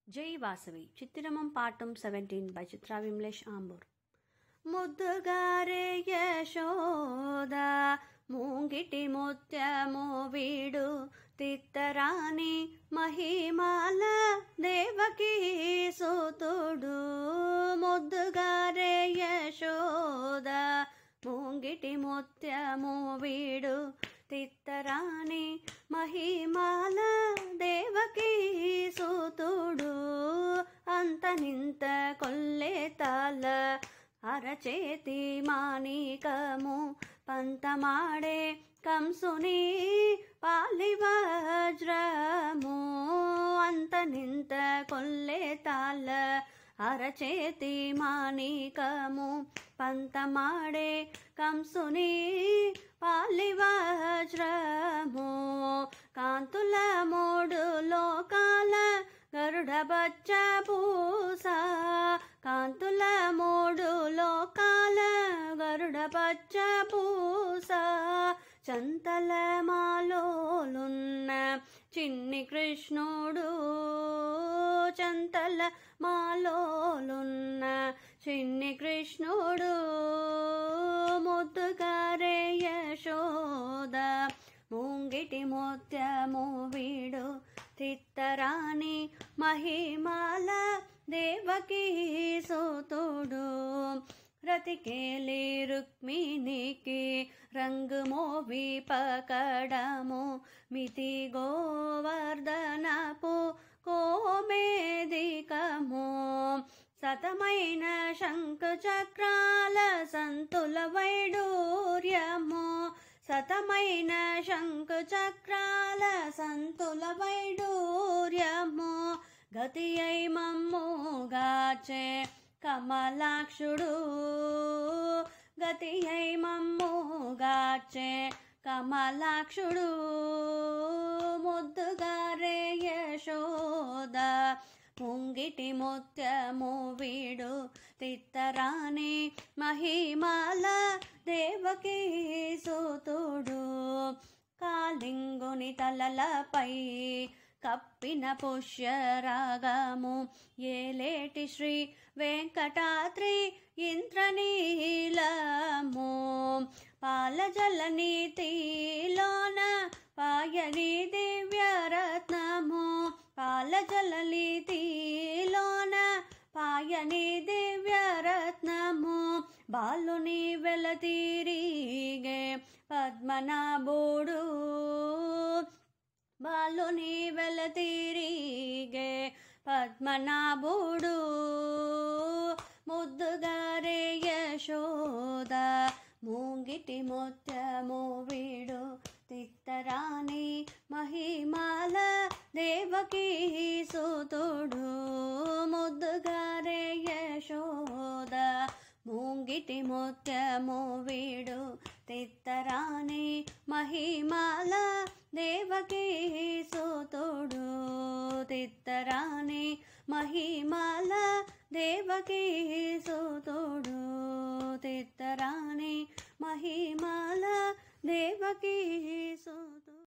జై వాసవి చిత్తిరమం పాఠం సెవెంటీన్ బై చిత్రా విమ్లేష్ ఆంబూర్ ముద్దుగారే యశోద మూంగిటి ముత్యము వీడు తిత్తరాని మహిమాల దేవకి సూతుడు ముద్దుగారే యశోద మూంగిటి ముత్యము వీడు తిత్తరాని మహిమాల దేవకి సూతుడు అంత నింత కొల్లేతాల అరచేతి మాణికము పంతమాడే కంసుని పాలి వజ్రము అంత నింత కొల్లేతాల అరచేతి మాణికము పంతమాడే కంసుని పాలి వజ్రము కాంతుల మూడు లోకాల గరుడ బచ్చ పూస కాంతుల మూడు లోకాల గరుడ పచ్చ పూస చంతల మాలోలున్న చిన్ని కృష్ణుడు చంతల మాలోలున్న చిన్ని కృష్ణుడు ముద్దుగారే యశోద ముంగిటి ముత్యము వీడు తిత్తరాని మహిమాల దేవకి సూతుడు రతికేలి రుక్మిణికి రంగు మోవి పకడము మితి గోవర్ధనపు కోమేదికము సతమైన శంకు చక్రాల సంతుల వైడూర్యము సతమైన శంకు చక్రాల సంతుల వైడూర్యము గతి అయి మమ్ముగాచే కమలాక్షుడు గతి అయి మమ్ముగాచే కమలాక్షుడు ముద్దుగారే యశోద ముంగిటి ముత్యము వీడు తిత్తరాని మహిమాల దేవకి సూతుడు కాలింగుని తలలపై కప్పిన పుష్యరాగము ఏలేటి శ్రీ వెంకటాద్రి ఇంద్రనీలము పాలజల నీతిలోన పాయని దివ్యరత్నము పాలజల నీతిలోన పాయని దివ్యరత్నము బాలుని వెలతీరిగే పద్మనాభుడు బాలుని వెలతీరిగే పద్మనాభుడు ముద్దుగారే యశోద మూంగిటి ముత్యము వీడు తిత్తరాని మహిమాల దేవకి సూతుడు ముద్దుగారే యశోద మూంగిటి ముత్యము వీడు తిత్తరాని మహిమాల దేవకి సూతుడు తిత్తరాని మహిమాల దేవకి సూతుడు తిత్తరాని మహిమాల దేవకి సూతుడు